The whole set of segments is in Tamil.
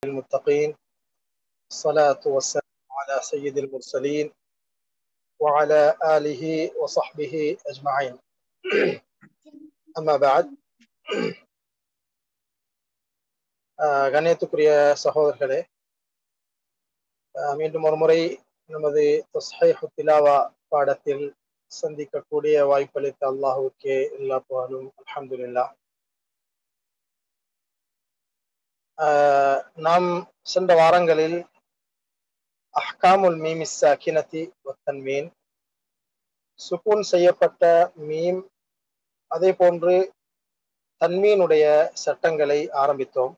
المتقين الصلاة والسلام على سيد المرسلين وعلى آله وصحبه أجمعين أما بعد ஆஹ் கண்ணியத்துக்குரிய சகோதரர்களே ஆஹ் மீண்டும் ஒரு முறை நமது தஸ்ஹைஹு திலாவா பாடத்தில் சந்திக்கக்கூடிய வாய்ப்பளித்த அல்லாஹுக்கே எல்லா புகழும் அல்ஹம்துலில்லாஹ் ஆஹ் நாம் சென்ற வாரங்களில் அஹ்காமுல் மீமி சாக்கினதி வத்தன்மீன் சுக்கூன் செய்யப்பட்ட மீம் அதே போன்று தன்மீனுடைய சட்டங்களை ஆரம்பித்தோம்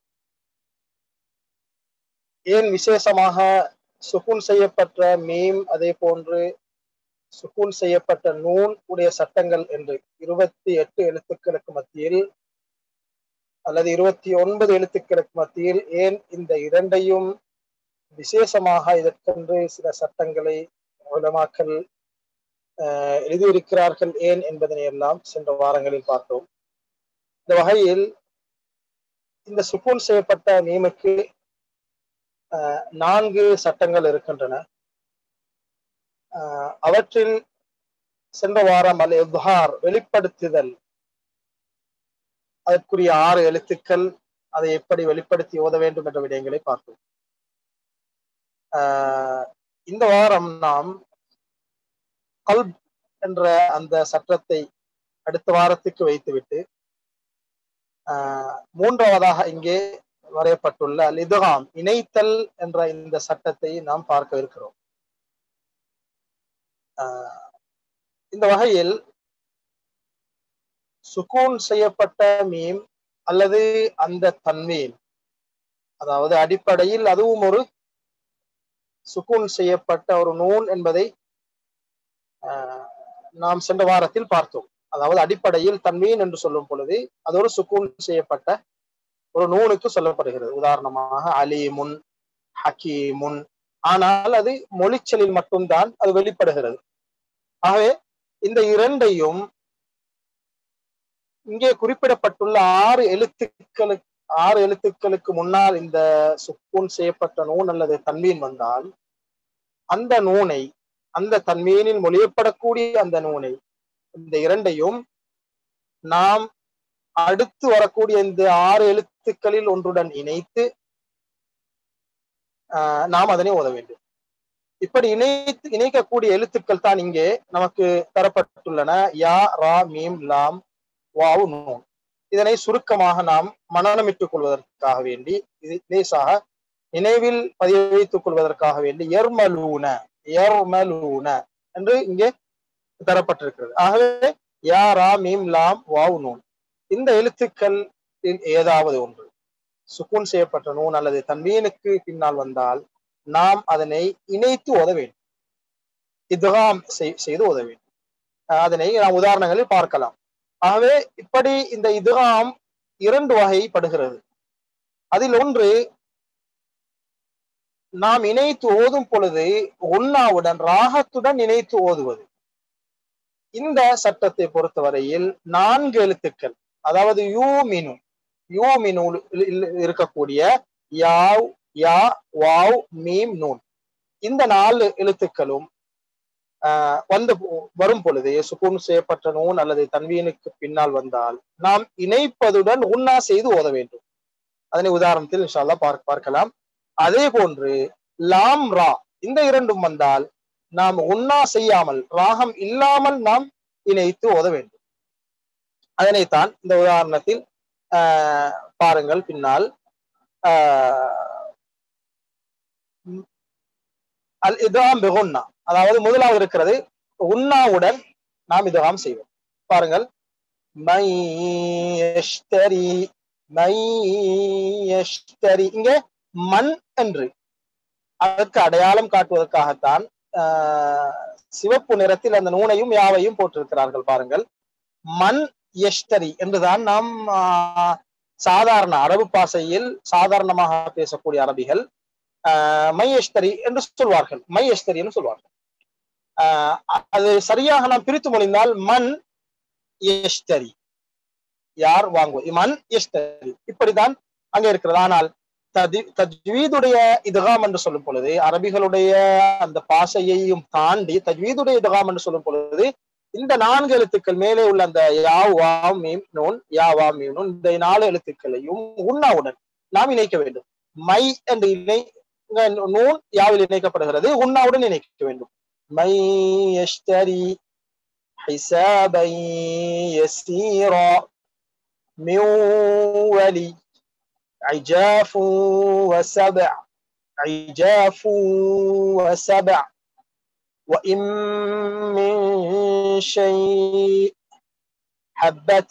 ஏன் விசேஷமாக சுக்கூன் செய்யப்பட்ட மீம் அதே போன்று சுக்கூன் செய்யப்பட்ட நூன் உடைய சட்டங்கள் என்று இருபத்தி எட்டு எழுத்துக்களுக்கு மத்தியில் அல்லது இருபத்தி ஒன்பது எழுத்துக்களுக்கு மத்தியில் ஏன் இந்த இரண்டையும் விசேஷமாக இதற்கென்று சில சட்டங்களை உலமாக்கல் எழுதியிருக்கிறார்கள் ஏன் என்பதனை எல்லாம் சென்ற வாரங்களில் பார்த்தோம் இந்த வகையில் இந்த சுக்கூன் செய்யப்பட்ட மீமுக்கு நான்கு சட்டங்கள் இருக்கின்றன அவற்றில் சென்ற வாரம் அல் எப்ஹார் வெளிப்படுத்துதல் அதற்குரிய ஆறு எழுத்துக்கள் அதை எப்படி வெளிப்படுத்தி ஓத வேண்டும் என்ற விடயங்களை பார்த்தோம் இந்த வாரம் நாம் கல்ப் என்ற அந்த சட்டத்தை அடுத்த வாரத்துக்கு வைத்துவிட்டு மூன்றாவதாக இங்கே வரையப்பட்டுள்ள லிதுகாம் இணைத்தல் என்ற இந்த சட்டத்தை நாம் பார்க்க இருக்கிறோம் இந்த வகையில் சுக்கூன் செய்யப்பட்ட மீம் அல்லது அந்த தன்மீன் அதாவது அடிப்படையில் அதுவும் ஒரு சுக்கூன் செய்யப்பட்ட ஒரு நூன் என்பதை நாம் சென்ற வாரத்தில் பார்த்தோம் அதாவது அடிப்படையில் தன்மீன் என்று சொல்லும் பொழுது அது ஒரு சுக்கூன் செய்யப்பட்ட ஒரு நூலுக்கு சொல்லப்படுகிறது உதாரணமாக அலீமுன் ஹக்கீமுன் ஆனால் அது மொழிச்சலில் மட்டும்தான் அது வெளிப்படுகிறது ஆகவே இந்த இரண்டையும் இங்கே குறிப்பிடப்பட்டுள்ள ஆறு எழுத்துக்களுக்கு ஆறு எழுத்துக்களுக்கு முன்னால் இந்த சுக்கூன் செய்யப்பட்ட நூன் அல்லது தன்மீன் வந்தால் அந்த நூனை அந்த தன்மீனில் மொழியப்படக்கூடிய அந்த நூனை இந்த இரண்டையும் நாம் அடுத்து வரக்கூடிய இந்த ஆறு எழுத்துக்களில் ஒன்றுடன் இணைத்து நாம் அதனை ஓத வேண்டும் இப்படி இணைத்து இணைக்கக்கூடிய எழுத்துக்கள் தான் இங்கே நமக்கு தரப்பட்டுள்ளன யா ரா மீம் லாம் வாவு நூன் இதனை சுருக்கமாக நாம் மனநமிட்டுக் கொள்வதற்காக வேண்டி இது லேசாக நினைவில் பதிய வைத்துக் கொள்வதற்காக வேண்டி எர்மலூன எர்மலூன என்று இங்கே தரப்பட்டிருக்கிறது ஆகவே யா ரா மீம் லாம் வாவு நூன் இந்த எழுத்துக்கள் ஏதாவது ஒன்று சுக்கூன் செய்யப்பட்ட நூன் அல்லது தன்மீனுக்கு பின்னால் வந்தால் நாம் அதனை இணைத்து ஓத வேண்டும் இதுகாம் செய்து ஓத வேண்டும் அதனை நாம் உதாரணங்களில் பார்க்கலாம் ஆகவே இப்படி இந்த இதுகாம் இரண்டு வகைப்படுகிறது அதில் ஒன்று நாம் இணைத்து ஓதும் பொழுது ஒன்னாவுடன் ராகத்துடன் இணைத்து ஓதுவது இந்த சட்டத்தை பொறுத்தவரையில் நான்கு எழுத்துக்கள் அதாவது யூ மினு யூ மினு இருக்கக்கூடிய யாவ் யா வாவ் மீம் நூன் இந்த நாலு எழுத்துக்களும் வந்து வரும் பொழுது சுக்கூன் செய்யப்பட்ட நூன் அல்லது தன்வீனுக்கு பின்னால் வந்தால் நாம் இணைப்பதுடன் உண்ணா செய்து ஓத வேண்டும் அதனை உதாரணத்தில் இன்ஷால்லா பார்க்க பார்க்கலாம் அதே போன்று லாம் ரா இந்த இரண்டும் வந்தால் நாம் உண்ணா செய்யாமல் ராகம் இல்லாமல் நாம் இணைத்து ஓத வேண்டும் அதனைத்தான் இந்த உதாரணத்தில் பாருங்கள் பின்னால் அல் இதாம் பெகுன்னா அதாவது முதலாவது இருக்கிறது உண்ணாவுடன் நாம் இதுகாம் செய்வோம் பாருங்கள் மையஷ்டரி மையஷ்டரி இங்க மண் என்று அதற்கு அடையாளம் காட்டுவதற்காகத்தான் சிவப்பு நிறத்தில் அந்த நூனையும் யாவையும் போட்டிருக்கிறார்கள் பாருங்கள் மண் எஷ்டரி என்றுதான் நாம் சாதாரண அரபு பாசையில் சாதாரணமாக பேசக்கூடிய அரபிகள் மையஸ்தரி என்று சொல்வார்கள் மையஸ்தரி என்று சொல்வார்கள் அது சரியாக நாம் பிரித்து மொழிந்தால் மண் எஷ்டரி யார் வாங்குவது மண் எஷ்டரி இப்படிதான் அங்க இருக்கிறது ஆனால் ததி தஜ்வீதுடைய இதுகாம் என்று சொல்லும் பொழுது அரபிகளுடைய அந்த பாஷையையும் தாண்டி தஜ்வீதுடைய இதுகாம் என்று சொல்லும் பொழுது இந்த நான்கு எழுத்துக்கள் மேலே உள்ள அந்த யா வா மீம் நூன் யா வா மீம் நூன் இந்த நாலு எழுத்துக்களையும் உண்ணாவுடன் நாம் இணைக்க வேண்டும் மை என்று இணை இங்க நூன் யாவில் இணைக்கப்படுகிறது உண்ணாவுடன் இணைக்க வேண்டும் மை யஷ்தரி حسابا يسيرا من ولي عجاف وسبع عجاف وسبع وإن من شيء حبة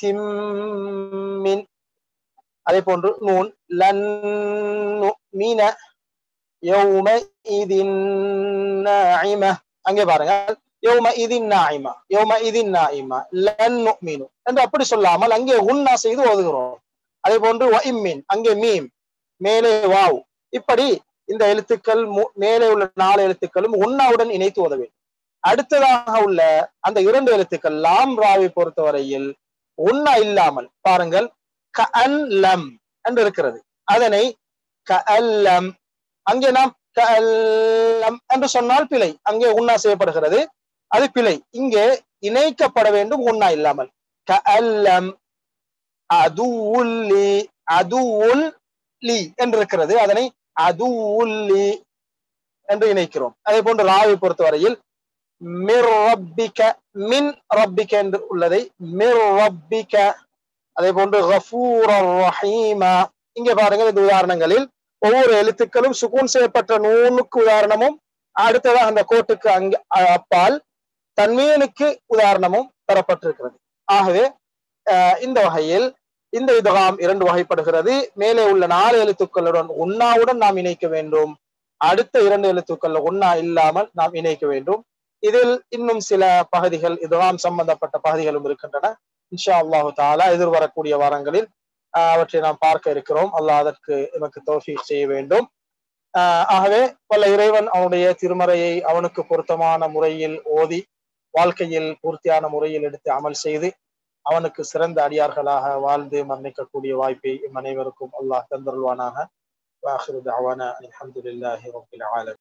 من அதே போன்று நூன் லன் நுமின யௌமஇதின் நாஇம அங்கே பாருங்க யௌமஇதின் நாஇமா யௌமஇதின் நாஇமா லன் நுமினு என்று அப்படி சொல்லாமல் அங்கே உன்னா செய்து ஓதுகிறோம் அதே போன்று வ இம்மின் அங்கே மீம் மேலே வாவ் இப்படி இந்த எழுத்துக்கள் மு- மேலே உள்ள நாலு எழுத்துக்களும் உன்னாவுடன் இணைத்து ஓத வேண்டும் அடுத்ததாக உள்ள அந்த இரண்டு எழுத்துக்கள் லாம் ராவை பொறுத்தவரையில் உன்னா இல்லாமல் பாருங்கள் கஅன் லம் என்று இருக்கிறது அதனை கஅல்லம் அங்கே நாம் கஅல்லம் என்று சொன்னால் பிழை அங்கே உன்னா செய்யப்படுகிறது அது பிழை இங்கே இணைக்கப்பட வேண்டும் உன்னா இல்லாமல் கஅல்லம் அதுவுல்லி அதுவுல் லி என்று இருக்கிறது அதனை அதுவுல்லி என்று இணைக்கிறோம் அதே போன்று ராவை பொறுத்தவரையில் மிர் ரப்பிக மின் ரப்பிக என்று உள்ளதை மிர் ரப்பிக அதே போன்று கஃபூரர் ரஹீமா இங்க பாருங்க இந்த உதாரணங்களில் ஒவ்வொரு எழுத்துக்களும் சுகூன் செய்யப்பட்ட நூனுக்கு உதாரணமும் அடுத்ததாக அந்த கோட்டுக்கு அங்க அ- அப்பால் தன்மீனுக்கு உதாரணமும் தரப்பட்டிருக்கிறது ஆகவே அஹ், இந்த வகையில் இந்த இதுகாம் இரண்டு வகைப்படுகிறது மேலே உள்ள நாலு எழுத்துக்களுடன் உண்ணாவுடன் நாம் இணைக்க வேண்டும் அடுத்த இரண்டு எழுத்துக்கள் உண்ணா இல்லாமல் நாம் இணைக்க வேண்டும் இதில் இன்னும் சில பகுதிகள் இதுகாம் சம்பந்தப்பட்ட பகுதிகளும் இருக்கின்றன இன்ஷா அல்லாஹு தாலா எதிர்வரக்கூடிய வாரங்களில் ஆஹ், அவற்றை நாம் பார்க்க இருக்கிறோம் அல்லாஹ் அதற்கு எமக்கு தௌஃபீக் செய்ய வேண்டும் ஆஹ், ஆகவே வல்ல இறைவன் அவனுடைய திருமறையை அவனுக்கு பொருத்தமான முறையில் ஓதி வாழ்க்கையில் பூர்த்தியான முறையில் எடுத்து அமல் செய்து அவனுக்கு சிறந்த அடியார்களாக வாழ்ந்து மரணிக்கக்கூடிய வாய்ப்பை எம் அனைவருக்கும் அல்லாஹ் தந்தருள்வானாக வாஹிரு தஅவானா அல்ஹம்துலில்லாஹி ரப்பில் ஆலமீன்